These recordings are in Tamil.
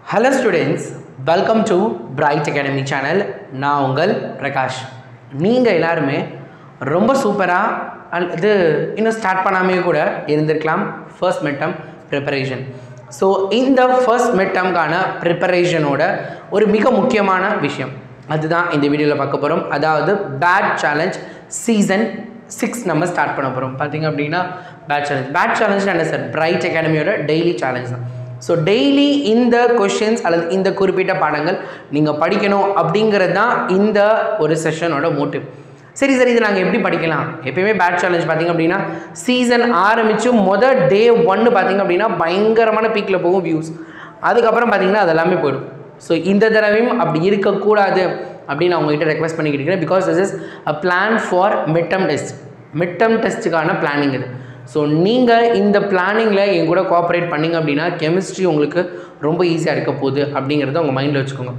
hello students welcome to bright academy channel நான் உங்கள் பிரகாஷ் நீங்கள் எல்லாருமே ரொம்ப சூப்பராக அல்லது இன்னும் ஸ்டார்ட் பண்ணாமே கூட இருந்திருக்கலாம் ஃபர்ஸ்ட் மிட்டம் ப்ரிப்பரேஷன் ஸோ இந்த ஃபர்ஸ்ட் மிட்டம்கான ப்ரிப்பரேஷனோட ஒரு மிக முக்கியமான விஷயம் அதுதான் இந்த வீடியோவில் பார்க்க போகிறோம் அதாவது பேட் சேலஞ்ச் சீசன் சிக்ஸ் நம்ம ஸ்டார்ட் பண்ண போகிறோம் பார்த்தீங்க அப்படின்னா பேட் சேலஞ்ச் பேட் சேலஞ்ச் என்ன சார் பிரைட் அகாடமியோட டெய்லி சேலஞ்ச் தான் ஸோ டெய்லி இந்த கொஷின்ஸ் அல்லது இந்த குறிப்பிட்ட பாடங்கள் நீங்கள் படிக்கணும் அப்படிங்கிறது தான் இந்த ஒரு செஷனோட மோட்டிவ் சரி சரி இது நாங்கள் எப்படி படிக்கலாம் எப்பயுமே பேட் சேலஞ்ச் பார்த்தீங்க அப்படின்னா சீசன் ஆரம்பித்து மொதல் டே ஒன்று பார்த்தீங்க அப்படின்னா பயங்கரமான பீக்கில் போகும் வியூஸ் அதுக்கப்புறம் பார்த்தீங்கன்னா அது எல்லாமே போயிடும் ஸோ இந்த தடவையும் அப்படி இருக்கக்கூடாது அப்படின்னு நான் உங்ககிட்ட ரெக்வஸ்ட் பண்ணிக்கிட்டு இருக்கிறேன் because this is a plan for midterm test midterm டெஸ்ட்டுக்கான பிளானிங் இது ஸோ நீங்கள் இந்த பிளானிங்கில் என் கூட கோஆப்ரேட் பண்ணிங்க அப்படின்னா கெமிஸ்ட்ரி உங்களுக்கு ரொம்ப ஈஸியாக இருக்க போகுது அப்படிங்கிறத உங்கள் மைண்டில் வச்சுக்கோங்க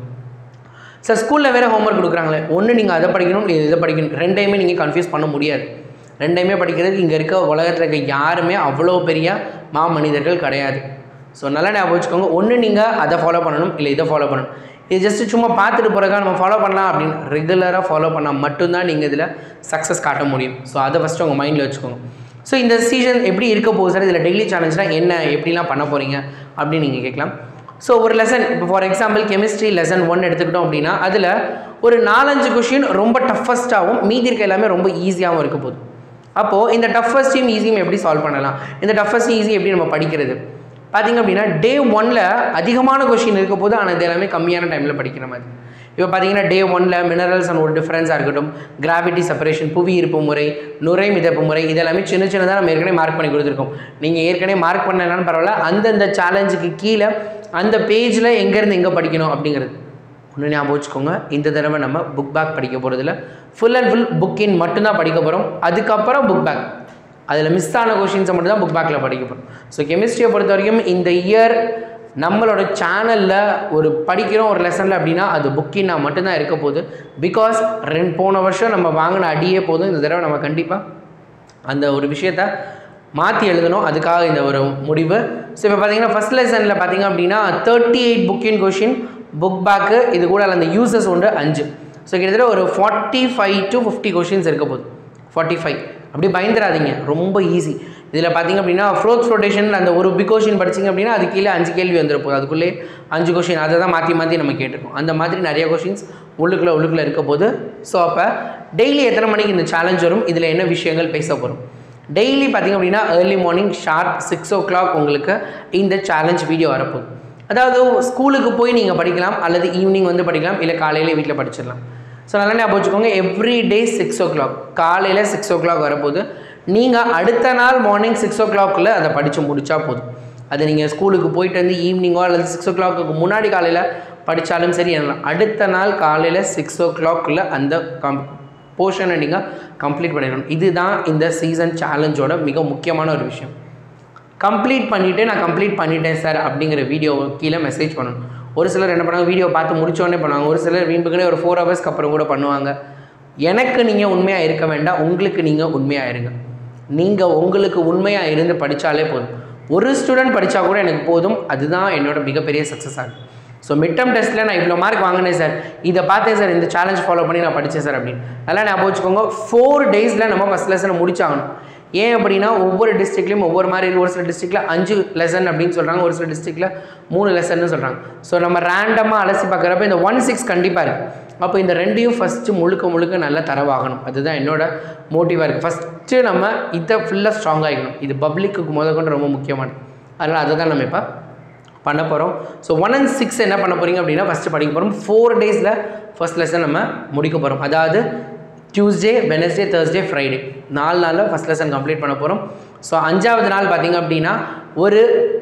சார் ஸ்கூலில் வேறு ஹோம்ஒர்க் கொடுக்குறாங்களே ஒன்று நீங்கள் அதை படிக்கணும் இல்லை இதை படிக்கணும் ரெண்டையுமே நீங்கள் கன்ஃபியூஸ் பண்ண முடியாது ரெண்டையுமே படிக்கிறதுக்கு இங்கே இருக்க உலகத்தில் இருக்க யாருமே அவ்வளோ பெரிய மா மனிதர்கள் கிடையாது ஸோ நல்லா ஞாபகம் வச்சுக்கோங்க ஒன்று நீங்கள் அதை ஃபாலோ பண்ணணும் இல்லை இதை ஃபாலோ பண்ணணும் இது ஜஸ்ட்டு சும்மா பார்த்துட்டு போகிறக்கா நம்ம ஃபாலோ பண்ணலாம் அப்படின்னு ரெகுலராக ஃபாலோ பண்ணால் மட்டும்தான் நீங்கள் இதில் சக்ஸஸ் காட்ட முடியும் ஸோ அதை ஃபஸ்ட்டு உங்கள் மைண்டில் வச்சுக்கோங்க ஸோ இந்த சீசன் எப்படி இருக்க போகுது சார் இதில் டெய்லி சேலஞ்ச்னால் என்ன எப்படிலாம் பண்ண போகிறீங்க அப்படின்னு நீங்கள் கேட்கலாம் ஸோ ஒரு லெசன் இப்போ for example chemistry lesson one எடுத்துக்கிட்டோம் அப்படின்னா அதில் ஒரு நாலஞ்சு கொஷின் ரொம்ப டஃபஸ்ட்டாகவும் மீதி இருக்க எல்லாமே ரொம்ப ஈஸியாகவும் இருக்க போகுது அப்போது இந்த டஃபஸ்ட்டையும் ஈஸியும் எப்படி சால்வ் பண்ணலாம் இந்த டஃபஸ்ட் ஈஸி எப்படி நம்ம படிக்கிறது பார்த்திங்க அப்படின்னா டே ஒனில் அதிகமான கொஷின் இருக்க போது ஆனால் இது எல்லாமே கம்மியான டைமில் படிக்கிற மாதிரி இப்போ பார்த்தீங்கன்னா டே ஒனில் மினரல்ஸ் அண்ட் ஒரு டிஃப்ரென்ஸாக இருக்கட்டும் கிராவிட்டி செப்பரேஷன் புவி இருப்பு முறை நுரை மிதப்பு முறை இதெல்லாமே சின்ன சின்னதாக நம்ம ஏற்கனவே மார்க் பண்ணி கொடுத்துருக்கோம் நீங்கள் ஏற்கனவே மார்க் பண்ணலன்னு பரவாயில்ல அந்தந்த சேலஞ்சுக்கு கீழே அந்த பேஜில் எங்கேருந்து எங்கே படிக்கணும் அப்படிங்கிறது ஒன்று ஞாபகம் வச்சுக்கோங்க இந்த தடவை நம்ம புக் பேக் படிக்க போகிறதுல ஃபுல் அண்ட் ஃபுல் புக்கின் மட்டும்தான் படிக்க போகிறோம் அதுக்கப்புறம் புக் பேக் அதில் மிஸ் ஆன கொஷின்ஸை மட்டும் தான் புக் பேக்கில் படிக்க போகிறோம் ஸோ கெமிஸ்ட்ரியை பொறுத்த வரைக்கும் இந்த இயர் நம்மளோட சேனலில் ஒரு படிக்கிறோம் ஒரு லெசனில் அப்படின்னா அது புக்கின்னா மட்டும்தான் இருக்க போகுது பிகாஸ் ரெண்டு போன வருஷம் நம்ம வாங்கின அடியே போதும் இந்த தடவை நம்ம கண்டிப்பாக அந்த ஒரு விஷயத்த மாற்றி எழுதணும் அதுக்காக இந்த ஒரு முடிவு ஸோ இப்போ பார்த்தீங்கன்னா ஃபஸ்ட் லெசனில் பார்த்தீங்க அப்படின்னா தேர்ட்டி எயிட் புக்கின் கொஷின் புக் பேக்கு இது கூட அந்த யூசஸ் உண்டு அஞ்சு ஸோ கிட்டத்தட்ட ஒரு forty five to fifty questions இருக்க போகுது ஃபார்ட்டி ஃபைவ் அப்படி பயந்துடாதீங்க ரொம்ப ஈஸி இதில் பார்த்தீங்க அப்படின்னா ஃப்ரோத் ஃப்ளோட்டேஷன் அந்த ஒரு பிக் கொஷின் படிச்சிங்க அப்படின்னா அது கீழே அஞ்சு கேள்வி வந்துட போகுது அதுக்குள்ளே அஞ்சு கொஷின் அதை தான் மாற்றி மாற்றி நம்ம கேட்டிருக்கோம் அந்த மாதிரி நிறைய கொஷின்ஸ் உள்ளுக்குள்ளே உள்ளுக்குள்ளே இருக்க போது ஸோ அப்போ டெய்லி எத்தனை மணிக்கு இந்த சேலஞ்ச் வரும் இதில் என்ன விஷயங்கள் பேச போகிறோம் டெய்லி பார்த்திங்க அப்படின்னா early morning sharp six o'clock உங்களுக்கு இந்த சேலஞ்ச் வீடியோ வரப்போகுது அதாவது ஸ்கூலுக்கு போய் நீங்கள் படிக்கலாம் அல்லது ஈவினிங் வந்து படிக்கலாம் இல்லை காலையிலே வீட்டில் படிச்சிடலாம் ஸோ நல்லா ஞாபகம் வச்சுக்கோங்க every day six o'clock காலையில் சிக்ஸ் ஓ கிளாக் வரப்போகுது நீங்கள் அடுத்த நாள் மார்னிங் சிக்ஸ் ஓ கிளாக்குள்ளே அதை படித்து முடித்தா போதும் அது நீங்கள் ஸ்கூலுக்கு போயிட்டு வந்து ஈவினிங்கோ அல்லது சிக்ஸ் ஓ கிளாக்கு முன்னாடி காலையில் படித்தாலும் சரி அடுத்த நாள் காலையில் சிக்ஸ் ஓ கிளாக்குள்ளே அந்த கம் போர்ஷனை நீங்கள் கம்ப்ளீட் பண்ணிடணும் இதுதான் இந்த சீசன் சேலஞ்சோட மிக முக்கியமான ஒரு விஷயம் கம்ப்ளீட் பண்ணிவிட்டு நான் கம்ப்ளீட் பண்ணிட்டேன் சார் அப்படிங்கிற வீடியோ கீழே மெசேஜ் பண்ணணும் ஒரு சிலர் என்ன பண்ணுவாங்க வீடியோ பார்த்து முடிச்சோடனே பண்ணுவாங்க ஒரு சிலர் வீம்புக்குனே ஒரு ஃபோர் ஹவர்ஸ்க்கு அப்புறம் கூட பண்ணுவாங்க எனக்கு நீங்கள் உண்மையாக இருக்க வேண்டாம் உங்களுக்கு நீங்கள் உண்மையாக இருங்க நீங்கள் உங்களுக்கு உண்மையாக இருந்து படித்தாலே போதும் ஒரு ஸ்டூடெண்ட் படித்தா கூட எனக்கு போதும் அதுதான் என்னோட மிகப்பெரிய சக்ஸஸ் ஆகும் ஸோ மிட்டம் டெஸ்ட்டில் நான் இவ்வளோ மார்க் வாங்கினேன் சார் இதை பார்த்தேன் சார் இந்த சேலஞ்ச் ஃபாலோ பண்ணி நான் படித்தேன் சார் அப்படின்னு நல்லா ஞாபகம் வச்சுக்கோங்க ஃபோர் டேஸில் நம்ம ஃபஸ்ட் லெசனை முடிச்சாகணும் ஏன் அப்படின்னா ஒவ்வொரு டிஸ்ட்ரிக்ட்லையும் ஒவ்வொரு மாதிரி ஒரு சில டிஸ்ட்ரிக்டில் அஞ்சு லெசன் அப்படின்னு சொல்கிறாங்க ஒரு சில டிஸ்ட்ரிக்டில் மூணு லெசன்னு சொல்கிறாங்க ஸோ நம்ம ரேண்டமாக அலசி பார்க்குறப்ப இந்த ஒன் சிக்ஸ் கண்டிப்பாக இருக்குது அப்போ இந்த ரெண்டையும் ஃபஸ்ட்டு முழுக்க முழுக்க நல்லா தரவாகணும் அதுதான் என்னோட மோட்டிவாக இருக்குது ஃபஸ்ட்டு நம்ம இதை ஃபுல்லாக ஸ்ட்ராங் ஆகிக்கணும் இது பப்ளிக்கு முத கொண்டு ரொம்ப முக்கியமானது அதனால் அதை தான் நம்ம இப்போ பண்ண போகிறோம் ஸோ ஒன் அண்ட் சிக்ஸ் என்ன பண்ண போகிறீங்க அப்படின்னா ஃபஸ்ட்டு படிக்க போகிறோம் ஃபோர் டேஸில் ஃபஸ்ட் லெசன் நம்ம முடிக்க போகிறோம் அதாவது டியூஸ்டே வெனஸ்டே தேர்ஸ்டே ஃப்ரைடே நாலு நாளில் ஃபஸ்ட் லெசன் கம்ப்ளீட் பண்ண போகிறோம் ஸோ அஞ்சாவது நாள் பார்த்திங்க அப்படின்னா ஒரு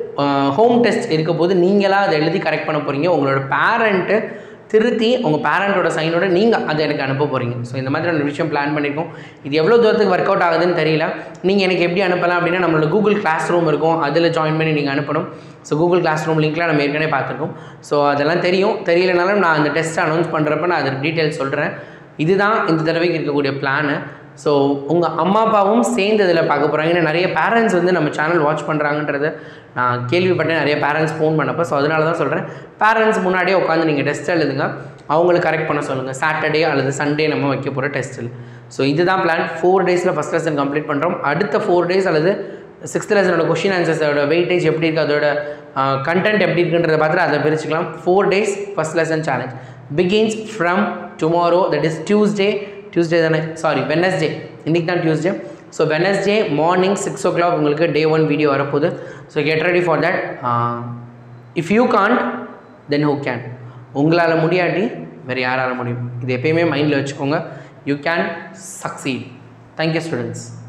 ஹோம் டெஸ்ட் இருக்க போது நீங்களாக அதை எழுதி கரெக்ட் பண்ண போகிறீங்க உங்களோட பேரண்ட்டு திருத்தி உங்கள் பேரண்ட்டோட சைனோட நீங்கள் அதை எனக்கு அனுப்ப போகிறீங்க ஸோ இந்த மாதிரி ஒரு விஷயம் பிளான் பண்ணியிருக்கோம் இது எவ்வளோ தூரத்துக்கு ஒர்க் அவுட் ஆகுதுன்னு தெரியல நீங்கள் எனக்கு எப்படி அனுப்பலாம் அப்படின்னா நம்மளோட கூகுள் கிளாஸ் ரூம் இருக்கும் அதில் ஜாயின் பண்ணி நீங்கள் அனுப்பணும் ஸோ கூகுள் கிளாஸ் ரூம் லிங்க்லாம் நம்ம ஏற்கனவே பார்த்துருக்கோம் ஸோ அதெல்லாம் தெரியும் தெரியலனாலும் நான் அந்த டெஸ்ட் அனௌன்ஸ் பண்ணுறப்ப நான் அது டீட்டெயில்ஸ் சொல்கிறேன் இதுதான் இந்த தடவைக்கு இருக்கக்கூடிய பிளானு ஸோ உங்கள் அம்மா அப்பாவும் சேர்ந்து இதில் பார்க்க போகிறாங்க ஏன்னா நிறைய பேரண்ட்ஸ் வந்து நம்ம சேனல் வாட்ச் பண்ணுறாங்கன்றத நான் கேள்விப்பட்டேன் நிறைய பேரண்ட்ஸ் ஃபோன் பண்ணப்போ ஸோ அதனால தான் சொல்கிறேன் பேரண்ட்ஸ் முன்னாடியே உட்காந்து நீங்கள் டெஸ்ட் எழுதுங்க அவங்களுக்கு கரெக்ட் பண்ண சொல்லுங்கள் சாட்டர்டே அல்லது சண்டே நம்ம வைக்க போகிற டெஸ்ட்டில் ஸோ இதுதான் பிளான் ஃபோர் டேஸில் ஃபஸ்ட் லெசன் கம்ப்ளீட் பண்ணுறோம் அடுத்த ஃபோர் டேஸ் அல்லது சிக்ஸ்த் லெசனோட கொஷின் ஆன்சர்ஸோட வெயிட்டேஜ் எப்படி இருக்குது அதோட கண்டென்ட் எப்படி இருக்குன்றதை பார்த்துட்டு அதை பிரிச்சுக்கலாம் four days first lesson challenge begins from tomorrow that is Tuesday Tuesday தானே சாரி வெனஸ்டே இன்றைக்கி தான் Tuesday so Wednesday morning six o'clock உங்களுக்கு டே ஒன் வீடியோ வரப்போகுது so get ready for that if you can't then who can உங்களால் முடியாட்டி வேறு யாரால் முடியும் இது எப்பயுமே மைண்டில் வச்சுக்கோங்க you can succeed thank you students